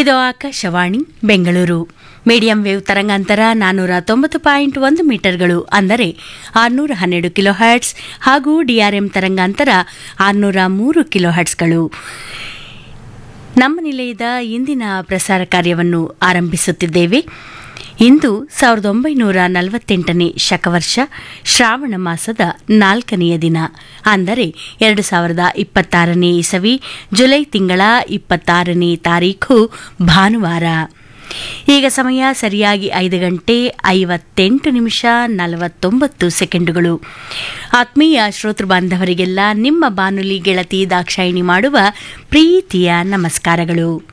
ಇದು Akashvani Bengaluru medium wave ತರಂಗಾಂತರ ನಾನ್ನೂರ ತೊಂಬತ್ತು ಪಾಯಿಂಟ್ ಒಂದು ಮೀಟರ್ಗಳು ಅಂದರೆ ಆರುನೂರ ಹನ್ನೆರಡು ಕಿಲೋ ಹರ್ಟ್ಸ್ ಹಾಗೂ ಡಿಆರ್ಎಂ ತರಂಗಾಂತರ ಆರುನೂರ ಮೂರು ಕಿಲೋ ಹರ್ಟ್ಸ್ಗಳು ನಮ್ಮ ನಿಲಯದ ಇಂದಿನ ಪ್ರಸಾರ ಕಾರ್ಯವನ್ನು ಆರಂಭಿಸುತ್ತಿದ್ದೇವೆ ಇಂದು ಸಾವಿರದ ಒಂಬೈನೂರ ನಲವತ್ತೆಂಟನೇ ಶಕವರ್ಷ ಶ್ರಾವಣ ಮಾಸದ ನಾಲ್ಕನೆಯ ದಿನ ಅಂದರೆ ಎರಡು ಸಾವಿರದ ಇಪ್ಪತ್ತಾರನೇ ಇಸವಿ ಜುಲೈ ತಿಂಗಳ ಇಪ್ಪತ್ತಾರನೇ ತಾರೀಖು ಭಾನುವಾರ ಈಗ ಸಮಯ ಸರಿಯಾಗಿ ಐದು ಗಂಟೆ ಐವತ್ತೆಂಟು ನಿಮಿಷ ನಲವತ್ತೊಂಬತ್ತು ಸೆಕೆಂಡುಗಳು ಆತ್ಮೀಯ ಶ್ರೋತೃ ಬಾಂಧವರಿಗೆಲ್ಲ ನಿಮ್ಮ ಬಾನುಲಿ ಗೆಳತಿ ದಾಕ್ಷಾಯಿಣಿ ಮಾಡುವ ಪ್ರೀತಿಯ ನಮಸ್ಕಾರಗಳು